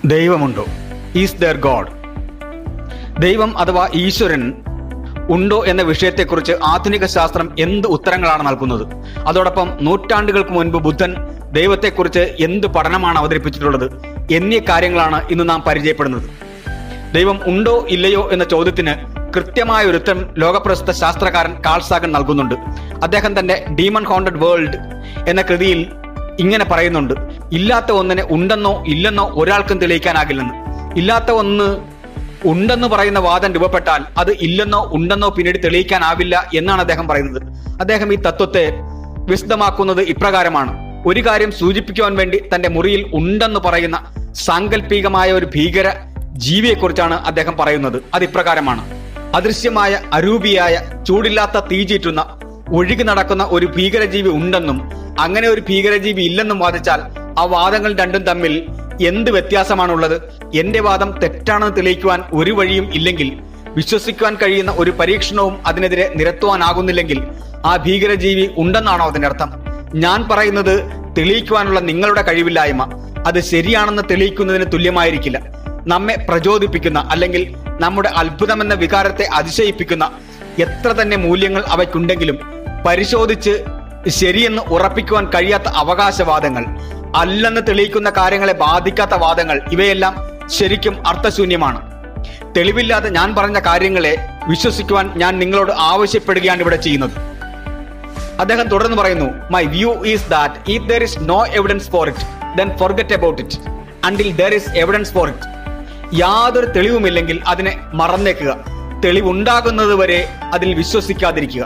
ദൈവമുണ്ടോ is there God ദൈവം അഥവാ ഈശ്വരൻ ഉണ്ടോ എന്ന വിഷയത്തെക്കുറിച്ച് ആധുനിക ശാസ്ത്രം എന്ത് ഉത്തരങ്ങളാണ് നൽകുന്നത് അതോടൊപ്പം നൂറ്റാണ്ടുകൾക്ക് മുൻപ് ബുദ്ധൻ ദൈവത്തെക്കുറിച്ച് എന്ത് പഠനമാണ് അവതരിപ്പിച്ചിട്ടുള്ളത് എന്നീ കാര്യങ്ങളാണ് ഇന്ന് നാം പരിചയപ്പെടുന്നത് ദൈവം ഉണ്ടോ ഇല്ലയോ എന്ന ചോദ്യത്തിന് കൃത്യമായ ഒരു ഉത്തരം ലോകപ്രസിദ്ധ ശാസ്ത്രകാരൻ കാൾസാഗൻ നൽകുന്നുണ്ട് അദ്ദേഹം തന്റെ ഡീമൺ ഹോണ്ടഡ് വേൾഡ് എന്ന കൃതിയിൽ ഇങ്ങനെ പറയുന്നുണ്ട് ഇല്ലാത്ത ഒന്നിനെ ഉണ്ടെന്നോ ഇല്ലെന്നോ ഒരാൾക്കും തെളിയിക്കാനാകില്ലെന്ന് ഇല്ലാത്ത ഒന്ന് ഉണ്ടെന്ന് പറയുന്ന വാദം രൂപപ്പെട്ടാൽ അത് ഇല്ലെന്നോ ഉണ്ടെന്നോ പിന്നീട് തെളിയിക്കാനാവില്ല എന്നാണ് അദ്ദേഹം പറയുന്നത് അദ്ദേഹം ഈ തത്വത്തെ വിശദമാക്കുന്നത് ഇപ്രകാരമാണ് ഒരു കാര്യം സൂചിപ്പിക്കുവാൻ വേണ്ടി തന്റെ മുറിയിൽ ഉണ്ടെന്ന് പറയുന്ന സാങ്കല്പികമായ ഒരു ഭീകര ജീവിയെക്കുറിച്ചാണ് അദ്ദേഹം പറയുന്നത് അത് ഇപ്രകാരമാണ് അദൃശ്യമായ അരൂപിയായ ചൂടില്ലാത്ത തീചീറ്റുന്ന ഒഴുകി നടക്കുന്ന ഒരു ഭീകരജീവി ഉണ്ടെന്നും അങ്ങനെ ഒരു ഭീകരജീവി ഇല്ലെന്നും വാദിച്ചാൽ ആ വാദങ്ങൾ രണ്ടും തമ്മിൽ എന്ത് വ്യത്യാസമാണുള്ളത് എന്റെ വാദം തെറ്റാണെന്ന് തെളിയിക്കുവാൻ ഒരു വഴിയും ഇല്ലെങ്കിൽ വിശ്വസിക്കുവാൻ കഴിയുന്ന ഒരു പരീക്ഷണവും അതിനെതിരെ നിരത്തുവാനാകുന്നില്ലെങ്കിൽ ആ ഭീകരജീവി ഉണ്ടെന്നാണോ അതിന്റെ അർത്ഥം ഞാൻ പറയുന്നത് തെളിയിക്കുവാനുള്ള നിങ്ങളുടെ കഴിവില്ലായ്മ അത് ശരിയാണെന്ന് തെളിയിക്കുന്നതിന് തുല്യമായിരിക്കില്ല നമ്മെ പ്രചോദിപ്പിക്കുന്ന അല്ലെങ്കിൽ നമ്മുടെ അത്ഭുതമെന്ന വികാരത്തെ അതിശയിപ്പിക്കുന്ന എത്ര തന്നെ മൂല്യങ്ങൾ അവയ്ക്കുണ്ടെങ്കിലും പരിശോധിച്ച് ശരിയെന്ന് ഉറപ്പിക്കുവാൻ കഴിയാത്ത അവകാശവാദങ്ങൾ അല്ലെന്ന് തെളിയിക്കുന്ന കാര്യങ്ങളെ ബാധിക്കാത്ത വാദങ്ങൾ ഇവയെല്ലാം ശരിക്കും അർത്ഥശൂന്യമാണ് തെളിവില്ലാതെ ഞാൻ പറഞ്ഞ കാര്യങ്ങളെ വിശ്വസിക്കുവാൻ ഞാൻ നിങ്ങളോട് ആവശ്യപ്പെടുകയാണ് ഇവിടെ ചെയ്യുന്നത് അദ്ദേഹം തുടർന്ന് പറയുന്നു my view is that if there is no evidence for it then forget about it until there is evidence for it യാതൊരു തെളിവുമില്ലെങ്കിൽ അതിനെ മറന്നേക്കുക തെളിവുണ്ടാകുന്നത് വരെ അതിൽ വിശ്വസിക്കാതിരിക്കുക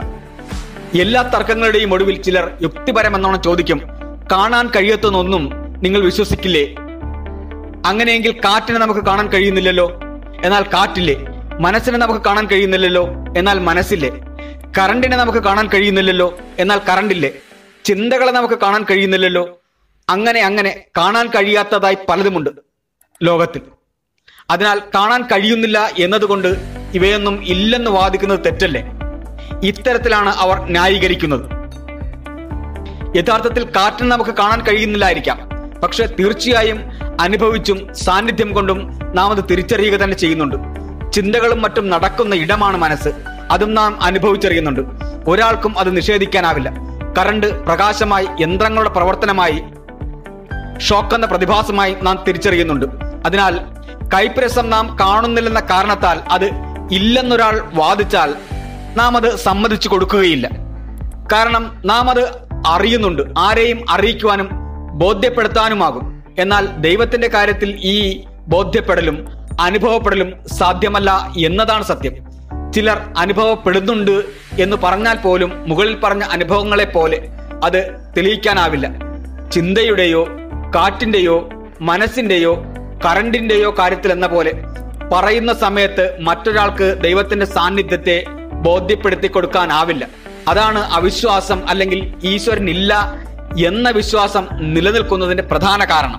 എല്ലാ തർക്കങ്ങളുടെയും ഒടുവിൽ ചിലർ യുക്തിപരമെന്നോണം ചോദിക്കും കാണാൻ കഴിയാത്തതൊന്നും നിങ്ങൾ വിശ്വസിക്കില്ലേ അങ്ങനെയെങ്കിൽ കാറ്റിനെ നമുക്ക് കാണാൻ കഴിയുന്നില്ലല്ലോ എന്നാൽ കാറ്റില്ലേ മനസ്സിനെ നമുക്ക് കാണാൻ കഴിയുന്നില്ലല്ലോ എന്നാൽ മനസ്സില്ലേ കറണ്ടിനെ നമുക്ക് കാണാൻ കഴിയുന്നില്ലല്ലോ എന്നാൽ കറണ്ടില്ലേ ചിന്തകളെ നമുക്ക് കാണാൻ കഴിയുന്നില്ലല്ലോ അങ്ങനെ അങ്ങനെ കാണാൻ കഴിയാത്തതായി പലതുമുണ്ട് ലോകത്തിൽ അതിനാൽ കാണാൻ കഴിയുന്നില്ല എന്നതുകൊണ്ട് ഇവയൊന്നും ഇല്ലെന്ന് വാദിക്കുന്നത് തെറ്റല്ലേ ഇത്തരത്തിലാണ് അവർ ന്യായീകരിക്കുന്നത് യഥാർത്ഥത്തിൽ കാറ്റിന് നമുക്ക് കാണാൻ കഴിയുന്നില്ലായിരിക്കാം പക്ഷെ തീർച്ചയായും അനുഭവിച്ചും സാന്നിധ്യം കൊണ്ടും നാം അത് തിരിച്ചറിയുക തന്നെ ചെയ്യുന്നുണ്ട് ചിന്തകളും മറ്റും നടക്കുന്ന ഇടമാണ് മനസ്സ് അതും നാം അനുഭവിച്ചറിയുന്നുണ്ട് ഒരാൾക്കും അത് നിഷേധിക്കാനാവില്ല കറണ്ട് പ്രകാശമായി യന്ത്രങ്ങളുടെ പ്രവർത്തനമായി ഷോക്ക് എന്ന പ്രതിഭാസമായി നാം തിരിച്ചറിയുന്നുണ്ട് അതിനാൽ കൈപ്രസം നാം കാണുന്നില്ലെന്ന കാരണത്താൽ അത് ഇല്ലെന്നൊരാൾ വാദിച്ചാൽ നാം അത് സമ്മതിച്ചു കൊടുക്കുകയില്ല കാരണം നാം അത് അറിയുന്നുണ്ട് ആരെയും അറിയിക്കുവാനും ബോധ്യപ്പെടുത്താനുമാകും എന്നാൽ ദൈവത്തിന്റെ കാര്യത്തിൽ ഈ ബോധ്യപ്പെടലും അനുഭവപ്പെടലും സാധ്യമല്ല എന്നതാണ് സത്യം ചിലർ അനുഭവപ്പെടുന്നുണ്ട് എന്ന് പറഞ്ഞാൽ പോലും മുകളിൽ പറഞ്ഞ അനുഭവങ്ങളെ പോലെ അത് തെളിയിക്കാനാവില്ല ചിന്തയുടെയോ കാറ്റിന്റെയോ മനസ്സിന്റെയോ കറണ്ടിന്റെയോ കാര്യത്തിൽ എന്ന പോലെ പറയുന്ന സമയത്ത് മറ്റൊരാൾക്ക് ദൈവത്തിന്റെ സാന്നിധ്യത്തെ ബോധ്യപ്പെടുത്തി കൊടുക്കാനാവില്ല അതാണ് അവിശ്വാസം അല്ലെങ്കിൽ ഈശ്വരൻ ഇല്ല എന്ന വിശ്വാസം നിലനിൽക്കുന്നതിന്റെ പ്രധാന കാരണം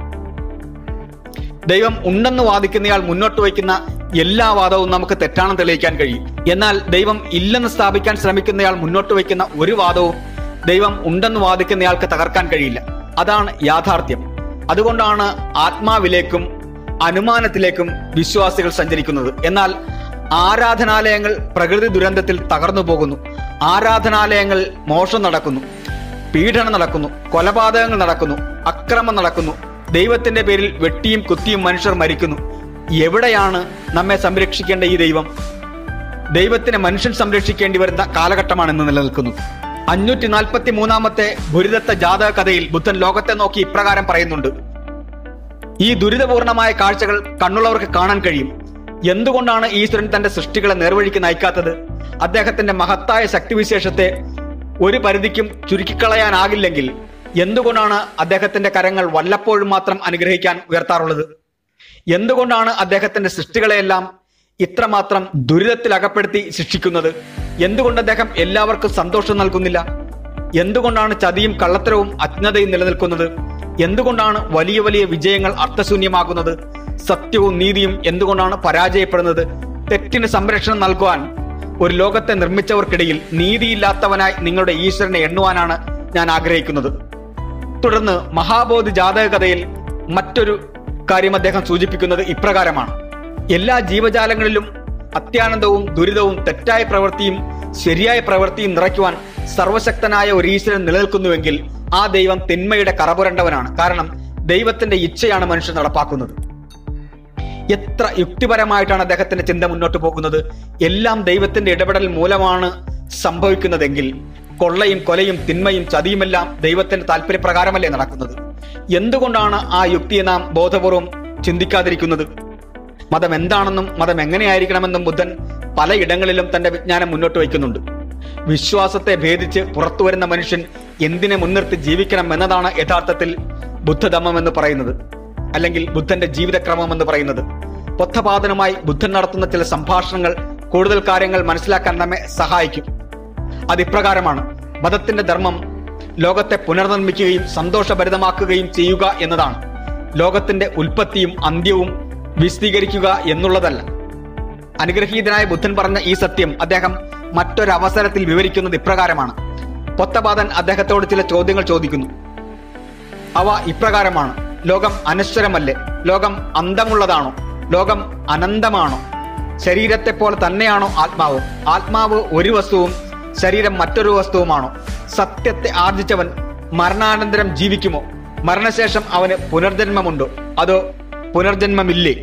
ദൈവം ഉണ്ടെന്ന് വാദിക്കുന്നയാൾ മുന്നോട്ട് വയ്ക്കുന്ന എല്ലാ വാദവും നമുക്ക് തെറ്റാണെന്ന് തെളിയിക്കാൻ കഴിയും എന്നാൽ ദൈവം ഇല്ലെന്ന് സ്ഥാപിക്കാൻ ശ്രമിക്കുന്നയാൾ മുന്നോട്ട് വയ്ക്കുന്ന ഒരു വാദവും ദൈവം ഉണ്ടെന്ന് വാദിക്കുന്നയാൾക്ക് തകർക്കാൻ കഴിയില്ല അതാണ് യാഥാർത്ഥ്യം അതുകൊണ്ടാണ് ആത്മാവിലേക്കും അനുമാനത്തിലേക്കും വിശ്വാസികൾ സഞ്ചരിക്കുന്നത് എന്നാൽ ആരാധനാലയങ്ങൾ പ്രകൃതി ദുരന്തത്തിൽ തകർന്നു പോകുന്നു ആരാധനാലയങ്ങൾ മോഷണം നടക്കുന്നു പീഡനം നടക്കുന്നു കൊലപാതകങ്ങൾ നടക്കുന്നു അക്രമം നടക്കുന്നു ദൈവത്തിന്റെ പേരിൽ വെട്ടിയും കുത്തിയും മനുഷ്യർ മരിക്കുന്നു എവിടെയാണ് നമ്മെ സംരക്ഷിക്കേണ്ട ഈ ദൈവം ദൈവത്തിനെ മനുഷ്യൻ സംരക്ഷിക്കേണ്ടി വരുന്ന കാലഘട്ടമാണ് ഇന്ന് നിലനിൽക്കുന്നത് അഞ്ഞൂറ്റി നാൽപ്പത്തി മൂന്നാമത്തെ ഭുരിതത്ത ജാതക കഥയിൽ ബുദ്ധൻ ലോകത്തെ നോക്കി ഇപ്രകാരം പറയുന്നുണ്ട് ഈ ദുരിതപൂർണമായ കാഴ്ചകൾ കണ്ണുള്ളവർക്ക് കാണാൻ കഴിയും എന്തുകൊണ്ടാണ് ഈശ്വരൻ തന്റെ സൃഷ്ടികളെ നേർവഴിക്ക് നയിക്കാത്തത് അദ്ദേഹത്തിന്റെ മഹത്തായ ശക്തിവിശേഷത്തെ ഒരു പരിധിക്കും ചുരുക്കിക്കളയാനാകില്ലെങ്കിൽ എന്തുകൊണ്ടാണ് അദ്ദേഹത്തിന്റെ കരങ്ങൾ വല്ലപ്പോഴും മാത്രം അനുഗ്രഹിക്കാൻ ഉയർത്താറുള്ളത് എന്തുകൊണ്ടാണ് അദ്ദേഹത്തിന്റെ സൃഷ്ടികളെയെല്ലാം ഇത്രമാത്രം ദുരിതത്തിൽ അകപ്പെടുത്തി ശിക്ഷിക്കുന്നത് എന്തുകൊണ്ട് അദ്ദേഹം എല്ലാവർക്കും സന്തോഷം നൽകുന്നില്ല എന്തുകൊണ്ടാണ് ചതിയും കള്ളത്തരവും അജ്ഞതയും നിലനിൽക്കുന്നത് എന്തുകൊണ്ടാണ് വലിയ വലിയ വിജയങ്ങൾ അർത്ഥശൂന്യമാകുന്നത് സത്യവും നീതിയും എന്തുകൊണ്ടാണ് പരാജയപ്പെടുന്നത് തെറ്റിന് സംരക്ഷണം നൽകുവാൻ ഒരു ലോകത്തെ നിർമ്മിച്ചവർക്കിടയിൽ നീതിയില്ലാത്തവനായി നിങ്ങളുടെ ഈശ്വരനെ എണ്ണുവാനാണ് ഞാൻ ആഗ്രഹിക്കുന്നത് തുടർന്ന് മഹാബോധി ജാതക കഥയിൽ മറ്റൊരു കാര്യം അദ്ദേഹം സൂചിപ്പിക്കുന്നത് ഇപ്രകാരമാണ് എല്ലാ ജീവജാലങ്ങളിലും അത്യാനന്ദവും ദുരിതവും തെറ്റായ പ്രവൃത്തിയും ശരിയായ പ്രവൃത്തിയും നിറയ്ക്കുവാൻ സർവശക്തനായ ഒരു ഈശ്വരൻ നിലനിൽക്കുന്നുവെങ്കിൽ ആ ദൈവം തിന്മയുടെ കറപുരണ്ടവനാണ് കാരണം ദൈവത്തിന്റെ ഇച്ഛയാണ് മനുഷ്യൻ നടപ്പാക്കുന്നത് എത്ര യുക്തിപരമായിട്ടാണ് അദ്ദേഹത്തിന്റെ ചിന്ത മുന്നോട്ട് പോകുന്നത് എല്ലാം ദൈവത്തിന്റെ ഇടപെടൽ മൂലമാണ് സംഭവിക്കുന്നതെങ്കിൽ കൊള്ളയും കൊലയും തിന്മയും ചതിയുമെല്ലാം ദൈവത്തിന്റെ താല്പര്യപ്രകാരമല്ലേ നടക്കുന്നത് എന്തുകൊണ്ടാണ് ആ യുക്തിയെ നാം ബോധപൂർവം ചിന്തിക്കാതിരിക്കുന്നത് മതം എന്താണെന്നും മതം എങ്ങനെയായിരിക്കണമെന്നും ബുദ്ധൻ പലയിടങ്ങളിലും തന്റെ വിജ്ഞാനം മുന്നോട്ട് വയ്ക്കുന്നുണ്ട് വിശ്വാസത്തെ ഭേദിച്ച് പുറത്തു വരുന്ന മനുഷ്യൻ എന്തിനെ മുൻനിർത്തി ജീവിക്കണം എന്നതാണ് യഥാർത്ഥത്തിൽ ബുദ്ധധമ്മം എന്ന് പറയുന്നത് അല്ലെങ്കിൽ ബുദ്ധന്റെ ജീവിതക്രമം എന്ന് പറയുന്നത് പൊത്തപാതനുമായി ബുദ്ധൻ നടത്തുന്ന ചില സംഭാഷണങ്ങൾ കൂടുതൽ കാര്യങ്ങൾ മനസ്സിലാക്കാൻ നമ്മെ സഹായിക്കും അതിപ്രകാരമാണ് മതത്തിന്റെ ധർമ്മം ലോകത്തെ പുനർനിർമ്മിക്കുകയും സന്തോഷഭരിതമാക്കുകയും ചെയ്യുക എന്നതാണ് ലോകത്തിന്റെ ഉൽപ്പത്തിയും അന്ത്യവും വിശദീകരിക്കുക എന്നുള്ളതല്ല അനുഗ്രഹീതനായ ബുദ്ധൻ പറഞ്ഞ ഈ സത്യം അദ്ദേഹം മറ്റൊരവസരത്തിൽ വിവരിക്കുന്നത് ഇപ്രകാരമാണ് പൊത്തപാതൻ അദ്ദേഹത്തോട് ചില ചോദ്യങ്ങൾ ചോദിക്കുന്നു അവ ഇപ്രകാരമാണ് ലോകം അനശ്വരമല്ലേ ലോകം അന്തമുള്ളതാണോ ലോകം അനന്തമാണോ ശരീരത്തെ പോലെ തന്നെയാണോ ആത്മാവ് ആത്മാവ് ഒരു വസ്തുവും ശരീരം മറ്റൊരു വസ്തുവുമാണോ സത്യത്തെ ആർജിച്ചവൻ മരണാനന്തരം ജീവിക്കുമോ മരണശേഷം അവന് പുനർജന്മമുണ്ടോ അതോ പുനർജന്മമില്ലേ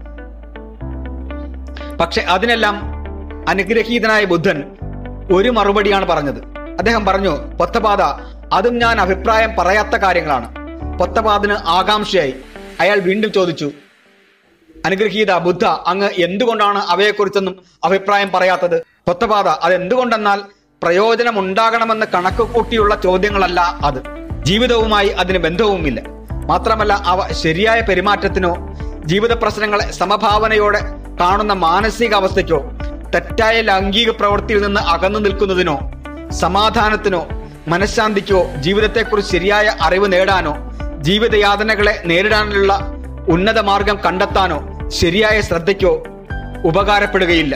പക്ഷെ അതിനെല്ലാം അനുഗ്രഹീതനായ ബുദ്ധൻ ഒരു മറുപടിയാണ് പറഞ്ഞത് അദ്ദേഹം പറഞ്ഞു പൊത്തപാത അതും ഞാൻ അഭിപ്രായം പറയാത്ത കാര്യങ്ങളാണ് പൊത്തപാതിന് ആകാംക്ഷയായി അയാൾ വീണ്ടും ചോദിച്ചു അനുഗ്രഹീത ബുദ്ധ അങ്ങ് എന്തുകൊണ്ടാണ് അവയെക്കുറിച്ചൊന്നും അഭിപ്രായം പറയാത്തത് പൊത്തപാത അത് എന്തുകൊണ്ടെന്നാൽ പ്രയോജനമുണ്ടാകണമെന്ന് കണക്ക് കൂട്ടിയുള്ള ചോദ്യങ്ങളല്ല അത് ജീവിതവുമായി അതിന് ബന്ധവുമില്ല മാത്രമല്ല അവ ശരിയായ പെരുമാറ്റത്തിനോ ജീവിത പ്രശ്നങ്ങളെ സമഭാവനയോടെ കാണുന്ന മാനസിക അവസ്ഥയ്ക്കോ തെറ്റായ ലൈംഗിക പ്രവൃത്തിയിൽ നിന്ന് അകന്നു നിൽക്കുന്നതിനോ സമാധാനത്തിനോ മനഃശാന്തിക്കോ ജീവിതത്തെക്കുറിച്ച് ശരിയായ അറിവ് നേടാനോ ജീവിതയാതനകളെ നേരിടാനുള്ള ഉന്നത മാർഗം കണ്ടെത്താനോ ശരിയായ ശ്രദ്ധയ്ക്കോ ഉപകാരപ്പെടുകയില്ല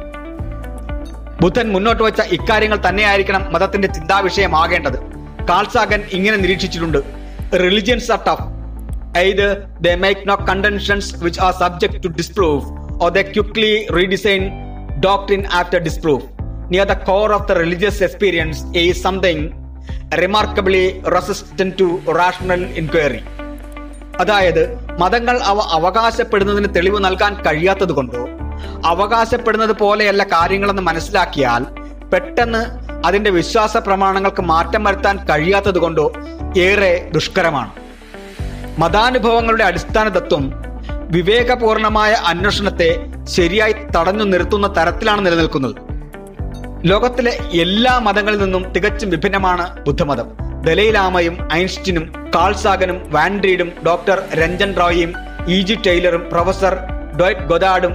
ബുദ്ധൻ മുന്നോട്ട് വെച്ച ഇക്കാര്യങ്ങൾ തന്നെയായിരിക്കണം മതത്തിന്റെ ചിന്താവിഷയമാകേണ്ടത് കാൾസാഗൻ ഇങ്ങനെ നിരീക്ഷിച്ചിട്ടുണ്ട് religions are tough either they make no contentions which are subject to disproof or they quickly redesign doctrine after disproof. Near the core of the religious experience is something remarkably resistant to rational inquiry. അതായത് മതങ്ങൾ അവ അവകാശപ്പെടുന്നതിന് തെളിവ് നൽകാൻ കഴിയാത്തത് കൊണ്ടോ അവകാശപ്പെടുന്നത് പോലെയല്ല കാര്യങ്ങളെന്ന് മനസ്സിലാക്കിയാൽ പെട്ടെന്ന് അതിന്റെ വിശ്വാസ പ്രമാണങ്ങൾക്ക് മാറ്റം വരുത്താൻ കഴിയാത്തത് കൊണ്ടോ ഏറെ ദുഷ്കരമാണ് മതാനുഭവങ്ങളുടെ അടിസ്ഥാന തത്വം വിവേകപൂർണമായ അന്വേഷണത്തെ ശരിയായി തടഞ്ഞു നിർത്തുന്ന തരത്തിലാണ് നിലനിൽക്കുന്നത് ലോകത്തിലെ എല്ലാ മതങ്ങളിൽ നിന്നും തികച്ചും വിഭിന്നമാണ് ബുദ്ധമതം ദലൈലാമയും ഐൻസ്റ്റീനും കാൾസാഗനും വാൻഡ്രീഡും ഡോക്ടർ രഞ്ജൻ റോയിയും ഇ ജി ടൈലറും പ്രൊഫസർ ഡോയ്റ്റ് ഗൊദാഡും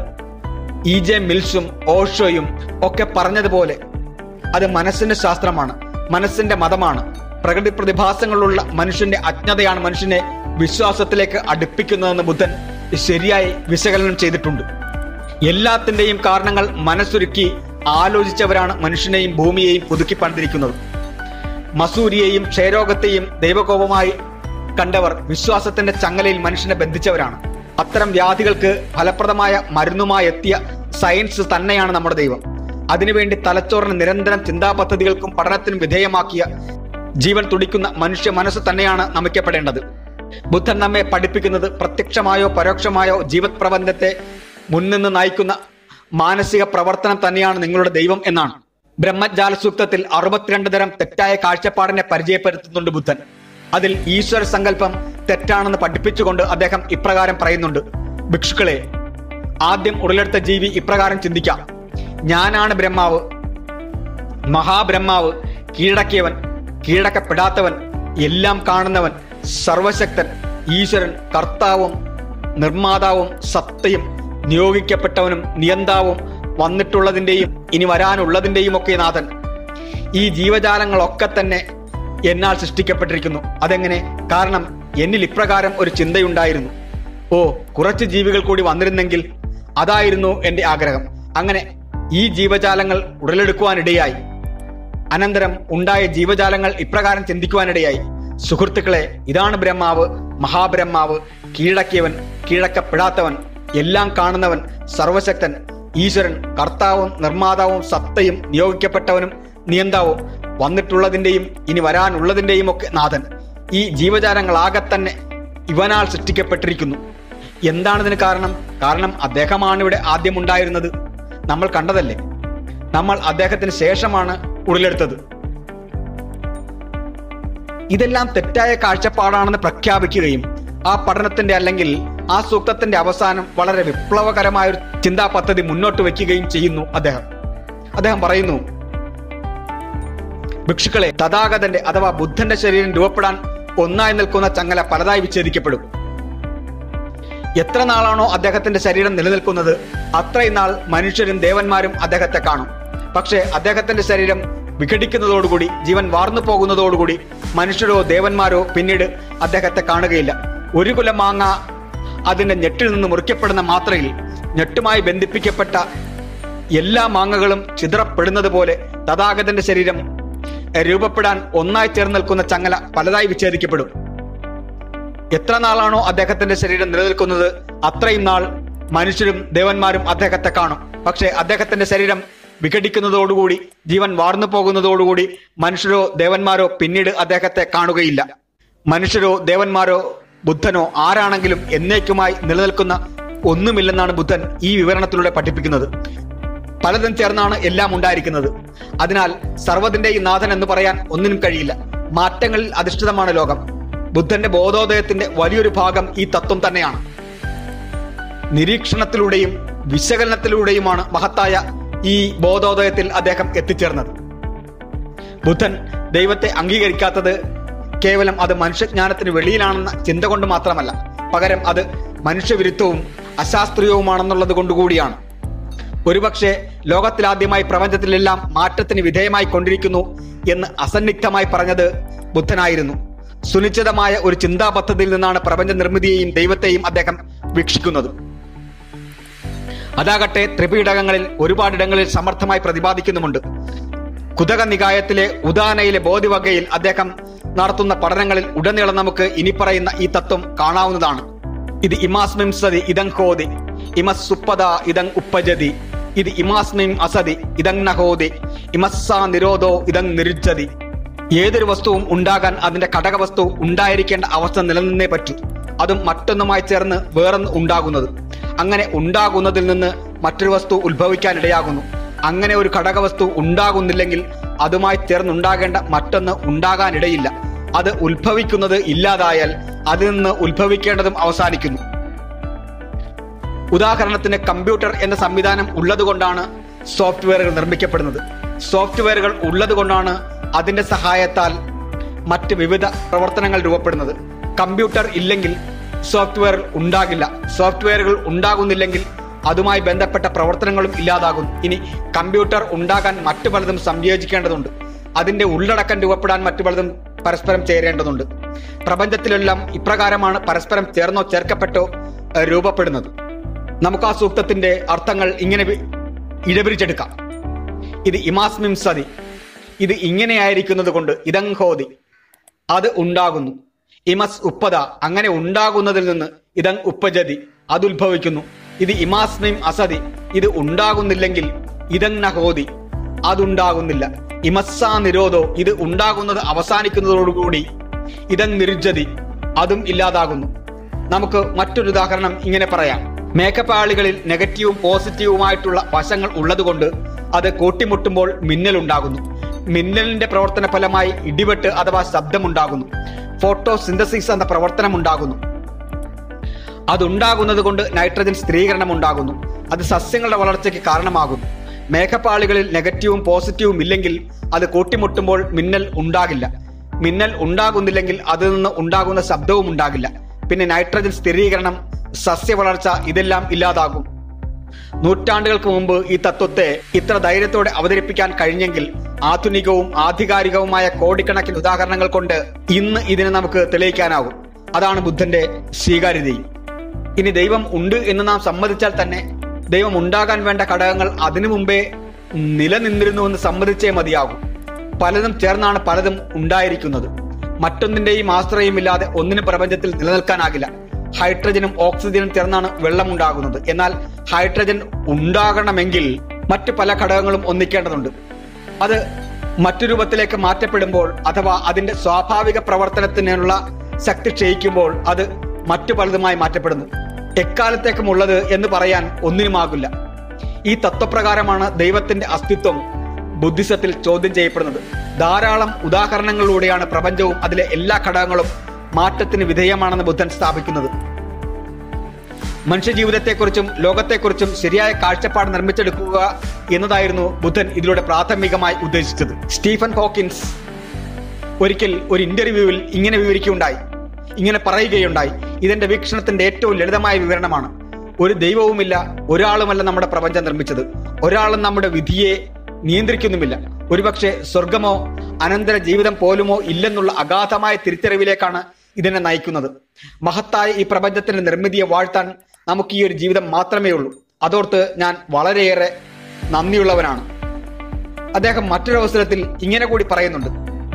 ഇ ജെ മിൽസും ഓഷോയും ഒക്കെ പറഞ്ഞതുപോലെ അത് മനസ്സിന്റെ ശാസ്ത്രമാണ് മനസ്സിന്റെ മതമാണ് പ്രകൃതി പ്രതിഭാസങ്ങളുള്ള മനുഷ്യന്റെ അജ്ഞതയാണ് മനുഷ്യനെ വിശ്വാസത്തിലേക്ക് അടുപ്പിക്കുന്നതെന്ന് ബുദ്ധൻ ശരിയായി വിശകലനം ചെയ്തിട്ടുണ്ട് എല്ലാത്തിന്റെയും കാരണങ്ങൾ മനസ്സുരുക്കി ആലോചിച്ചവരാണ് മനുഷ്യനെയും ഭൂമിയെയും പുതുക്കി പണിതിരിക്കുന്നത് മസൂരിയെയും ക്ഷയരോഗത്തെയും ദൈവകോപമായി കണ്ടവർ വിശ്വാസത്തിന്റെ ചങ്ങലയിൽ മനുഷ്യനെ ബന്ധിച്ചവരാണ് അത്തരം വ്യാധികൾക്ക് ഫലപ്രദമായ മരുന്നുമായി എത്തിയ സയൻസ് തന്നെയാണ് നമ്മുടെ ദൈവം അതിനുവേണ്ടി തലച്ചോറിന് നിരന്തരം ചിന്താ പദ്ധതികൾക്കും പഠനത്തിനും വിധേയമാക്കിയ ജീവൻ തുടിക്കുന്ന മനുഷ്യ മനസ്സ് തന്നെയാണ് നമിക്കപ്പെടേണ്ടത് ബുദ്ധൻ നമ്മെ പഠിപ്പിക്കുന്നത് പ്രത്യക്ഷമായോ പരോക്ഷമായോ ജീവത് പ്രപഞ്ചത്തെ മുൻനിന്ന് നയിക്കുന്ന മാനസിക പ്രവർത്തനം തന്നെയാണ് നിങ്ങളുടെ ദൈവം എന്നാണ് ബ്രഹ്മജാല സൂക്തത്തിൽ അറുപത്തിരണ്ട് തരം തെറ്റായ കാഴ്ചപ്പാടിനെ പരിചയപ്പെടുത്തുന്നുണ്ട് ബുദ്ധൻ അതിൽ ഈശ്വര സങ്കല്പം തെറ്റാണെന്ന് പഠിപ്പിച്ചുകൊണ്ട് അദ്ദേഹം ഇപ്രകാരം പറയുന്നുണ്ട് ഭിക്ഷുക്കളെ ആദ്യം ഉടലെടുത്ത ജീവി ഇപ്രകാരം ചിന്തിക്കാം ഞാനാണ് ബ്രഹ്മാവ് മഹാബ്രഹ്മാവ് കീഴടക്കിയവൻ കീഴടക്കപ്പെടാത്തവൻ എല്ലാം കാണുന്നവൻ സർവശക്തൻ ഈശ്വരൻ കർത്താവും നിർമ്മാതാവും സത്തയും നിയോഗിക്കപ്പെട്ടവനും നിയന്താവും വന്നിട്ടുള്ളതിന്റെയും ഇനി വരാനുള്ളതിന്റെയും ഒക്കെ നാഥൻ ഈ ജീവജാലങ്ങളൊക്കെ തന്നെ എന്നാൽ സൃഷ്ടിക്കപ്പെട്ടിരിക്കുന്നു അതെങ്ങനെ കാരണം എന്നിൽ ഇപ്രകാരം ഒരു ചിന്തയുണ്ടായിരുന്നു ഓ കുറച്ച് ജീവികൾ കൂടി വന്നിരുന്നെങ്കിൽ അതായിരുന്നു എന്റെ ആഗ്രഹം അങ്ങനെ ഈ ജീവജാലങ്ങൾ ഉടലെടുക്കുവാനിടയായി അനന്തരം ഉണ്ടായ ജീവജാലങ്ങൾ ഇപ്രകാരം ചിന്തിക്കുവാനിടയായി സുഹൃത്തുക്കളെ ഇതാണ് ബ്രഹ്മാവ് മഹാബ്രഹ്മാവ് കീഴടക്കിയവൻ കീഴടക്കപ്പെടാത്തവൻ എല്ലാം കാണുന്നവൻ സർവശക്തൻ ഈശ്വരൻ കർത്താവും നിർമ്മാതാവും സത്തയും നിയോഗിക്കപ്പെട്ടവനും നിയന്താവും വന്നിട്ടുള്ളതിന്റെയും ഇനി വരാനുള്ളതിന്റെയും ഒക്കെ നാഥൻ ഈ ജീവജാലങ്ങളാകെ തന്നെ ഇവനാൽ സൃഷ്ടിക്കപ്പെട്ടിരിക്കുന്നു എന്താണ് ഇതിന് കാരണം കാരണം അദ്ദേഹമാണ് ഇവിടെ ആദ്യം ഉണ്ടായിരുന്നത് നമ്മൾ കണ്ടതല്ലേ നമ്മൾ അദ്ദേഹത്തിന് ശേഷമാണ് ഉടലെടുത്തത് ഇതെല്ലാം തെറ്റായ കാഴ്ചപ്പാടാണെന്ന് പ്രഖ്യാപിക്കുകയും ആ പഠനത്തിന്റെ അല്ലെങ്കിൽ ആ സൂക്തത്തിന്റെ അവസാനം വളരെ വിപ്ലവകരമായ ഒരു ചിന്താ പദ്ധതി മുന്നോട്ട് വെക്കുകയും ചെയ്യുന്നു അദ്ദേഹം അദ്ദേഹം പറയുന്നു ഭിക്ഷുക്കളെ തഥാഗതന്റെ അഥവാ ബുദ്ധന്റെ ശരീരം രൂപപ്പെടാൻ ഒന്നായി നിൽക്കുന്ന ചങ്ങല പലതായി വിച്ഛേദിക്കപ്പെടും എത്ര നാളാണോ അദ്ദേഹത്തിന്റെ ശരീരം നിലനിൽക്കുന്നത് അത്രയും നാൾ മനുഷ്യരും ദേവന്മാരും അദ്ദേഹത്തെ കാണും പക്ഷേ അദ്ദേഹത്തിന്റെ ശരീരം വിഘടിക്കുന്നതോടുകൂടി ജീവൻ വാർന്നു പോകുന്നതോടുകൂടി മനുഷ്യരോ ദേവന്മാരോ പിന്നീട് അദ്ദേഹത്തെ കാണുകയില്ല ഒരു കുല മാങ്ങ അതിന്റെ ഞെട്ടിൽ നിന്ന് മുറിക്കപ്പെടുന്ന മാത്രയിൽ ഞെട്ടുമായി ബന്ധിപ്പിക്കപ്പെട്ട എല്ലാ മാങ്ങകളും ചിതറപ്പെടുന്നത് പോലെ തഥാഗതന്റെ ശരീരം രൂപപ്പെടാൻ ഒന്നായി ചേർന്ന് നിൽക്കുന്ന ചങ്ങല പലതായി വിച്ഛേദിക്കപ്പെടും എത്ര നാളാണോ അദ്ദേഹത്തിന്റെ ശരീരം നിലനിൽക്കുന്നത് അത്രയും നാൾ മനുഷ്യരും ദേവന്മാരും അദ്ദേഹത്തെ കാണും പക്ഷേ അദ്ദേഹത്തിന്റെ ശരീരം വിഘടിക്കുന്നതോടുകൂടി ജീവൻ വാർന്നു പോകുന്നതോടുകൂടി മനുഷ്യരോ ദേവന്മാരോ പിന്നീട് അദ്ദേഹത്തെ കാണുകയില്ല മനുഷ്യരോ ദേവന്മാരോ ബുദ്ധനോ ആരാണെങ്കിലും എന്നേക്കുമായി നിലനിൽക്കുന്ന ഒന്നുമില്ലെന്നാണ് ബുദ്ധൻ ഈ വിവരണത്തിലൂടെ പഠിപ്പിക്കുന്നത് പലതും ചേർന്നാണ് എല്ലാം ഉണ്ടായിരിക്കുന്നത് അതിനാൽ സർവ്വതിന്റെയും നാഥൻ എന്ന് പറയാൻ ഒന്നിനും കഴിയില്ല മാറ്റങ്ങളിൽ അധിഷ്ഠിതമാണ് ലോകം ബുദ്ധന്റെ ബോധോദയത്തിന്റെ വലിയൊരു ഭാഗം ഈ തത്വം തന്നെയാണ് നിരീക്ഷണത്തിലൂടെയും വിശകലനത്തിലൂടെയുമാണ് മഹത്തായ ഈ ബോധോദയത്തിൽ അദ്ദേഹം എത്തിച്ചേർന്നത് ബുദ്ധൻ ദൈവത്തെ അംഗീകരിക്കാത്തത് കേവലം അത് മനുഷ്യജ്ഞാനത്തിന് വെളിയിലാണെന്ന ചിന്ത കൊണ്ട് മാത്രമല്ല പകരം അത് മനുഷ്യവിരുദ്ധവും അശാസ്ത്രീയവുമാണെന്നുള്ളത് കൊണ്ടുകൂടിയാണ് ഒരുപക്ഷെ ലോകത്തിലാദ്യമായി പ്രപഞ്ചത്തിലെല്ലാം മാറ്റത്തിന് വിധേയമായി കൊണ്ടിരിക്കുന്നു എന്ന് അസന്നിഗ്ധമായി പറഞ്ഞത് ബുദ്ധനായിരുന്നു സുനിശ്ചിതമായ ഒരു ചിന്താ പദ്ധതിയിൽ നിന്നാണ് പ്രപഞ്ച നിർമ്മിതിയെയും ദൈവത്തെയും അദ്ദേഹം വീക്ഷിക്കുന്നത് അതാകട്ടെ ത്രിപീഡകങ്ങളിൽ ഒരുപാടിടങ്ങളിൽ സമർത്ഥമായി പ്രതിപാദിക്കുന്നുമുണ്ട് കുതക നികായത്തിലെ ഉദാനയിലെ ബോധിവകയിൽ അദ്ദേഹം നടത്തുന്ന പഠനങ്ങളിൽ ഉടനീളം നമുക്ക് ഇനി പറയുന്ന ഈ തത്വം കാണാവുന്നതാണ് ഇത് ഇമാസ്മിം സതി ഇതം ഹോതി ഇമസ് സുപ്പദ ഇതം ഉപ്പജതി ഇത് ഇമാസ്മിം അസതി ഇതം നഹോതി ഇമസ്സാ നിരോധോ ഇതം നിരുജ്ജതി ഏതൊരു വസ്തുവും ഉണ്ടാകാൻ അതിന്റെ ഘടകവസ്തു ഉണ്ടായിരിക്കേണ്ട അവസ്ഥ നിലനിന്നേ പറ്റൂ അതും മറ്റൊന്നുമായി ചേർന്ന് വേറൊന്ന് ഉണ്ടാകുന്നത് അങ്ങനെ ഉണ്ടാകുന്നതിൽ നിന്ന് മറ്റൊരു വസ്തു ഉത്ഭവിക്കാൻ ഇടയാകുന്നു അങ്ങനെ ഒരു ഘടകവസ്തു ഉണ്ടാകുന്നില്ലെങ്കിൽ അതുമായി ചേർന്നുണ്ടാകേണ്ട മറ്റൊന്ന് ഉണ്ടാകാനിടയില്ല അത് ഉത്ഭവിക്കുന്നത് ഇല്ലാതായാൽ അതിൽ നിന്ന് ഉത്ഭവിക്കേണ്ടതും അവസാനിക്കുന്നു ഉദാഹരണത്തിന് കമ്പ്യൂട്ടർ എന്ന സംവിധാനം ഉള്ളതുകൊണ്ടാണ് സോഫ്റ്റ്വെയറുകൾ നിർമ്മിക്കപ്പെടുന്നത് സോഫ്റ്റ്വെയറുകൾ ഉള്ളതുകൊണ്ടാണ് അതിന്റെ സഹായത്താൽ മറ്റ് വിവിധ പ്രവർത്തനങ്ങൾ രൂപപ്പെടുന്നത് കമ്പ്യൂട്ടർ ഇല്ലെങ്കിൽ സോഫ്റ്റ്വെയർ ഉണ്ടാകില്ല സോഫ്റ്റ്വെയറുകൾ ഉണ്ടാകുന്നില്ലെങ്കിൽ അതുമായി ബന്ധപ്പെട്ട പ്രവർത്തനങ്ങളും ഇല്ലാതാകും ഇനി കമ്പ്യൂട്ടർ ഉണ്ടാകാൻ മറ്റു പലതും സംയോജിക്കേണ്ടതുണ്ട് അതിന്റെ ഉള്ളടക്കം രൂപപ്പെടാൻ മറ്റു പലതും പരസ്പരം ചേരേണ്ടതുണ്ട് പ്രപഞ്ചത്തിലെല്ലാം ഇപ്രകാരമാണ് പരസ്പരം ചേർന്നോ ചേർക്കപ്പെട്ടോ ഏഹ്, രൂപപ്പെടുന്നത് നമുക്ക് ആ സൂക്തത്തിന്റെ അർത്ഥങ്ങൾ ഇങ്ങനെ വി- ഇഴപിരിച്ചെടുക്കാം ഇത് ഇമാസ്മിം സതി ഇത് ഇങ്ങനെയായിരിക്കുന്നത് കൊണ്ട് ഇതംഹോതി അത് ഉണ്ടാകുന്നു ഇമസ് ഉപ്പത അങ്ങനെ ഉണ്ടാകുന്നതിൽ നിന്ന് ഇതം ഉപ്പജതി അത് ഉത്ഭവിക്കുന്നു ഇത് ഇമാസ്മിം അസതി ഇത് ഉണ്ടാകുന്നില്ലെങ്കിൽ ഇതം നഹോതി അതുണ്ടാകുന്നില്ല ഇമസ്സാ നിരോധോ ഇത് ഉണ്ടാകുന്നത് അവസാനിക്കുന്നതോടുകൂടി ഇതം നിരുജ്ജതി അതും ഇല്ലാതാകുന്നു നമുക്ക് മറ്റൊരു ഉദാഹരണം ഇങ്ങനെ പറയാം മേക്കപ്പാളികളിൽ നെഗറ്റീവും പോസിറ്റീവുമായിട്ടുള്ള വശങ്ങൾ ഉള്ളതുകൊണ്ട് അത് കൂട്ടിമുട്ടുമ്പോൾ മിന്നൽ ഉണ്ടാകുന്നു മിന്നലിന്റെ പ്രവർത്തന ഫലമായി ഇടിവെട്ട് അഥവാ ശബ്ദമുണ്ടാകുന്നു ഫോട്ടോ സിന്തസിസ് എന്ന പ്രവർത്തനം ഉണ്ടാകുന്നു അതുണ്ടാകുന്നത് കൊണ്ട് നൈട്രജൻ സ്ഥിരീകരണം ഉണ്ടാകുന്നു അത് സസ്യങ്ങളുടെ വളർച്ചയ്ക്ക് കാരണമാകുന്നു മേഘപ്പാളികളിൽ നെഗറ്റീവും പോസിറ്റീവും ഇല്ലെങ്കിൽ അത് കൂട്ടിമുട്ടുമ്പോൾ മിന്നൽ ഉണ്ടാകില്ല മിന്നൽ ഉണ്ടാകുന്നില്ലെങ്കിൽ അതിൽ നിന്ന് ഉണ്ടാകുന്ന ശബ്ദവും ഉണ്ടാകില്ല പിന്നെ നൈട്രജൻ സ്ഥിരീകരണം സസ്യവളർച്ച ഇതെല്ലാം ഇല്ലാതാകും നൂറ്റാണ്ടുകൾക്ക് മുമ്പ് ഈ തത്വത്തെ ഇത്ര ധൈര്യത്തോടെ അവതരിപ്പിക്കാൻ കഴിഞ്ഞെങ്കിൽ ആധുനികവും ആധികാരികവുമായ കോടിക്കണക്കിന് ഉദാഹരണങ്ങൾ കൊണ്ട് ഇന്ന് ഇതിനെ നമുക്ക് തെളിയിക്കാനാകും അതാണ് ബുദ്ധന്റെ സ്വീകാര്യതയും ഇനി ദൈവം ഉണ്ട് എന്ന് നാം സമ്മതിച്ചാൽ തന്നെ ദൈവം ഉണ്ടാകാൻ വേണ്ട ഘടകങ്ങൾ അതിനു മുമ്പേ നിലനിന്നിരുന്നുവെന്ന് സമ്മതിച്ചേ മതിയാകും പലതും ചേർന്നാണ് പലതും ഉണ്ടായിരിക്കുന്നത് മറ്റൊന്നിന്റെയും ആശ്രയമില്ലാതെ ഒന്നിനും പ്രപഞ്ചത്തിൽ നിലനിൽക്കാനാകില്ല ഹൈഡ്രജനും ഓക്സിജനും ചേർന്നാണ് വെള്ളം ഉണ്ടാകുന്നത് എന്നാൽ ഹൈഡ്രജൻ ഉണ്ടാകണമെങ്കിൽ മറ്റു പല ഘടകങ്ങളും ഒന്നിക്കേണ്ടതുണ്ട് അത് മറ്റു രൂപത്തിലേക്ക് മാറ്റപ്പെടുമ്പോൾ അഥവാ അതിന്റെ സ്വാഭാവിക പ്രവർത്തനത്തിനുള്ള ശക്തി ക്ഷയിക്കുമ്പോൾ അത് മറ്റു പലതുമായി മാറ്റപ്പെടുന്നു എക്കാലത്തേക്കും ഉള്ളത് എന്ന് പറയാൻ ഒന്നിനുമാകില്ല ഈ തത്വപ്രകാരമാണ് ദൈവത്തിന്റെ അസ്തിത്വം ബുദ്ധിസത്തിൽ ചോദ്യം ചെയ്യപ്പെടുന്നത് ധാരാളം ഉദാഹരണങ്ങളിലൂടെയാണ് പ്രപഞ്ചവും അതിലെ എല്ലാ ഘടകങ്ങളും മാറ്റത്തിന് വിധേയമാണെന്ന് ബുദ്ധൻ സ്ഥാപിക്കുന്നത് മനുഷ്യജീവിതത്തെക്കുറിച്ചും ലോകത്തെക്കുറിച്ചും ശരിയായ കാഴ്ചപ്പാട് നിർമ്മിച്ചെടുക്കുക എന്നതായിരുന്നു ബുദ്ധൻ ഇതിലൂടെ പ്രാഥമികമായി ഉദ്ദേശിച്ചത് സ്റ്റീഫൻ ഹോക്കിൻസ് ഒരിക്കൽ ഒരു ഇന്റർവ്യൂവിൽ ഇങ്ങനെ വിവരിക്കുകയുണ്ടായി ഇങ്ങനെ പറയുകയുണ്ടായി ഇതെന്റെ വീക്ഷണത്തിന്റെ ഏറ്റവും ലളിതമായ വിവരണമാണ് ഒരു ദൈവവുമില്ല ഒരാളുമല്ല നമ്മുടെ പ്രപഞ്ചം നിർമ്മിച്ചത് ഒരാളും നമ്മുടെ വിധിയെ നിയന്ത്രിക്കുന്നുമില്ല ഒരുപക്ഷെ സ്വർഗമോ അനന്തര ജീവിതം പോലുമോ ഇല്ലെന്നുള്ള അഗാധമായ തിരിച്ചറിവിലേക്കാണ് ഇതിനെ നയിക്കുന്നത് മഹത്തായ ഈ പ്രപഞ്ചത്തിന്റെ നിർമ്മിതിയെ വാഴ്ത്താൻ നമുക്ക് ഈ ഒരു ജീവിതം മാത്രമേ ഉള്ളൂ അതോർത്ത് ഞാൻ വളരെയേറെ നന്ദിയുള്ളവനാണ് അദ്ദേഹം മറ്റൊരു അവസരത്തിൽ ഇങ്ങനെ കൂടി പറയുന്നുണ്ട്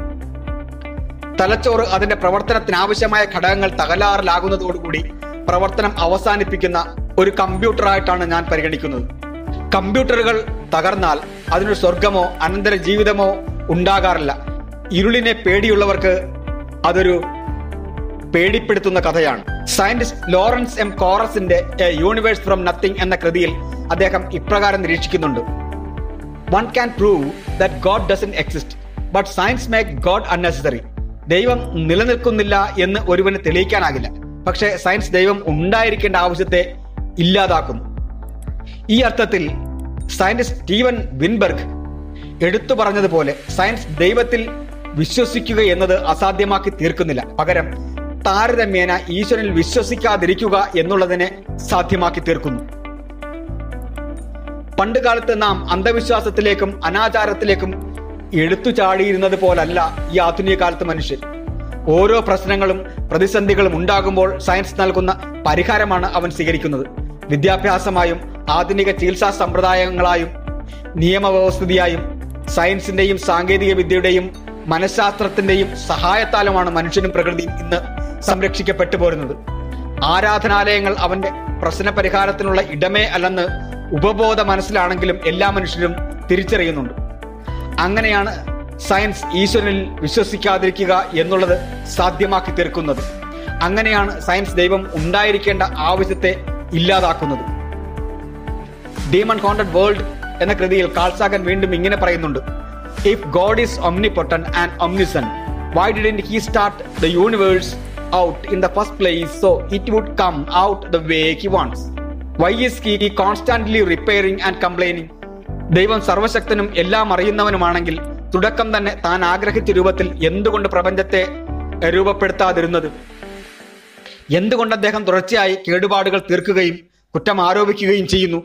തലച്ചോറ് അതിന്റെ പ്രവർത്തനത്തിന് ആവശ്യമായ ഘടകങ്ങൾ തകരാറിലാകുന്നതോടുകൂടി പ്രവർത്തനം അവസാനിപ്പിക്കുന്ന ഒരു കമ്പ്യൂട്ടറായിട്ടാണ് ഞാൻ പരിഗണിക്കുന്നത് കമ്പ്യൂട്ടറുകൾ തകർന്നാൽ അതിനൊരു സ്വർഗമോ അനന്തര ജീവിതമോ ഉണ്ടാകാറില്ല ഇരുളിനെ പേടിയുള്ളവർക്ക് അതൊരു പേടിപ്പെടുത്തുന്ന കഥയാണ് സയന്റിസ്റ്റ് ലോറൻസ് എം കോറസിന്റെ എ യൂണിവേഴ്സ് ഫ്രം നത്തിങ് എന്ന കൃതിയിൽ അദ്ദേഹം ഇപ്രകാരം നിരീക്ഷിക്കുന്നുണ്ട് one can prove that God doesn't exist but science make God unnecessary ദൈവം നിലനിൽക്കുന്നില്ല എന്ന് ഒരുവന് തെളിയിക്കാനാകില്ല പക്ഷേ സയൻസ് ദൈവം ഉണ്ടായിരിക്കേണ്ട ആവശ്യത്തെ ഇല്ലാതാക്കുന്നു ഈ അർത്ഥത്തിൽ സയന്റിസ്റ്റ് സ്റ്റീവൻ വിൻബർഗ് എടുത്തു പറഞ്ഞതുപോലെ സയൻസ് ദൈവത്തിൽ വിശ്വസിക്കുക എന്നത് അസാധ്യമാക്കി തീർക്കുന്നില്ല പകരം താരതമ്യേന ഈശ്വരനിൽ വിശ്വസിക്കാതിരിക്കുക എന്നുള്ളതിനെ സാധ്യമാക്കി തീർക്കുന്നു പണ്ട് കാലത്ത് നാം അന്ധവിശ്വാസത്തിലേക്കും അനാചാരത്തിലേക്കും എടുത്തു ചാടിയിരുന്നത് പോലല്ല ഈ ആധുനിക കാലത്ത് മനുഷ്യൻ ഓരോ പ്രശ്നങ്ങളും പ്രതിസന്ധികളും ഉണ്ടാകുമ്പോൾ സയൻസ് നൽകുന്ന പരിഹാരമാണ് അവൻ സ്വീകരിക്കുന്നത് വിദ്യാഭ്യാസമായും ആധുനിക ചികിത്സാ സമ്പ്രദായങ്ങളായും നിയമവ്യവസ്ഥിതിയായും സയൻസിന്റെയും സാങ്കേതിക വിദ്യയുടെയും മനഃശാസ്ത്രത്തിന്റെയും സഹായത്താലുമാണ് മനുഷ്യനും പ്രകൃതിയും ഇന്ന് സംരക്ഷിക്കപ്പെട്ടു പോരുന്നത് ആരാധനാലയങ്ങൾ അവന്റെ പ്രശ്ന പരിഹാരത്തിനുള്ള ഇടമേ അല്ലെന്ന് ഉപബോധ മനസ്സിലാണെങ്കിലും എല്ലാ മനുഷ്യരും തിരിച്ചറിയുന്നുണ്ട് അങ്ങനെയാണ് സയൻസ് ഈശ്വരനിൽ വിശ്വസിക്കാതിരിക്കുക എന്നുള്ളത് സാധ്യമാക്കി തീർക്കുന്നത് അങ്ങനെയാണ് സയൻസ് ദൈവം ഉണ്ടായിരിക്കേണ്ട ആവശ്യത്തെ ഇല്ലാതാക്കുന്നത് ഡീമൺ ഹോണ്ടഡ് വേൾഡ് എന്ന കൃതിയിൽ കാൾസാഗൻ വീണ്ടും ഇങ്ങനെ പറയുന്നുണ്ട് if God is omnipotent and omniscient why didn't he start the universe out in the first place so it would come out the way he wants why is he constantly repairing and complaining ദൈവം സർവശക്തനും എല്ലാം അറിയുന്നവനുമാണെങ്കിൽ തുടക്കം തന്നെ താൻ ആഗ്രഹിച്ച രൂപത്തിൽ എന്തുകൊണ്ട് പ്രപഞ്ചത്തെ രൂപപ്പെടുത്താതിരുന്നത് എന്തുകൊണ്ട് അദ്ദേഹം തുടർച്ചയായി കേടുപാടുകൾ തീർക്കുകയും കുറ്റം ആരോപിക്കുകയും ചെയ്യുന്നു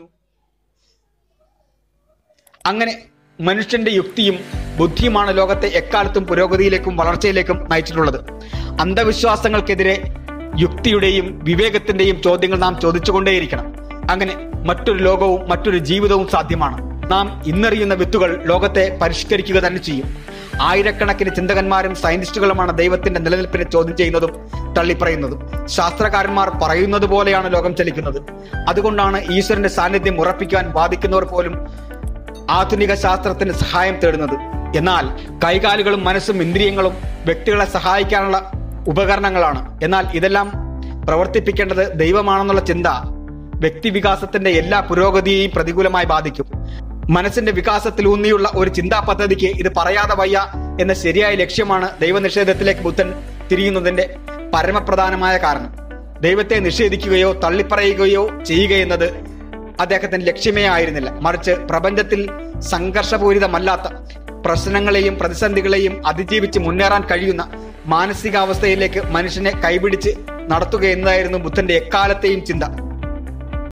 അങ്ങനെ മനുഷ്യന്റെ യുക്തിയും ബുദ്ധിയുമാണ് ലോകത്തെ എക്കാലത്തും പുരോഗതിയിലേക്കും വളർച്ചയിലേക്കും നയിച്ചിട്ടുള്ളത് അന്ധവിശ്വാസങ്ങൾക്കെതിരെ യുക്തിയുടെയും വിവേകത്തിന്റെയും ചോദ്യങ്ങൾ നാം ചോദിച്ചുകൊണ്ടേയിരിക്കണം അങ്ങനെ മറ്റൊരു ലോകവും മറ്റൊരു ജീവിതവും സാധ്യമാണ് നാം ഇന്നറിയുന്ന വിത്തുകൾ ലോകത്തെ പരിഷ്കരിക്കുക തന്നെ ചെയ്യും ആയിരക്കണക്കിന് ചിന്തകന്മാരും സയന്റിസ്റ്റുകളുമാണ് ദൈവത്തിന്റെ നിലനിൽപ്പിനെ ചോദ്യം ചെയ്യുന്നതും തള്ളിപ്പറയുന്നതും ശാസ്ത്രകാരന്മാർ പറയുന്നത് പോലെയാണ് ലോകം ചലിക്കുന്നത് അതുകൊണ്ടാണ് ഈശ്വരന്റെ സാന്നിധ്യം ഉറപ്പിക്കാൻ വാദിക്കുന്നവർ പോലും ആധുനിക ശാസ്ത്രത്തിന് സഹായം തേടുന്നത് എന്നാൽ കൈകാലുകളും മനസ്സും ഇന്ദ്രിയങ്ങളും വ്യക്തികളെ സഹായിക്കാനുള്ള ഉപകരണങ്ങളാണ് എന്നാൽ ഇതെല്ലാം പ്രവർത്തിപ്പിക്കേണ്ടത് ദൈവമാണെന്നുള്ള ചിന്ത വ്യക്തിവികാസത്തിന്റെ എല്ലാ പുരോഗതിയെയും പ്രതികൂലമായി ബാധിക്കും മനസ്സിന്റെ വികാസത്തിലൂന്നിയുള്ള ഒരു ചിന്താ പദ്ധതിക്ക് ഇത് പറയാതെ വയ്യ എന്ന ശരിയായ ലക്ഷ്യമാണ് ദൈവനിഷേധത്തിലേക്ക് ബുദ്ധൻ തിരിയുന്നതിന്റെ പരമപ്രധാനമായ കാരണം ദൈവത്തെ നിഷേധിക്കുകയോ തള്ളിപ്പറയുകയോ ചെയ്യുക എന്നത് അദ്ദേഹത്തിന്റെ ലക്ഷ്യമേ ആയിരുന്നില്ല മറിച്ച് പ്രപഞ്ചത്തിൽ സംഘർഷപൂരിതമല്ലാത്ത പ്രശ്നങ്ങളെയും പ്രതിസന്ധികളെയും അതിജീവിച്ച് മുന്നേറാൻ കഴിയുന്ന മാനസികാവസ്ഥയിലേക്ക് മനുഷ്യനെ കൈപിടിച്ച് നടത്തുക എന്നതായിരുന്നു ബുദ്ധന്റെ എക്കാലത്തെയും ചിന്ത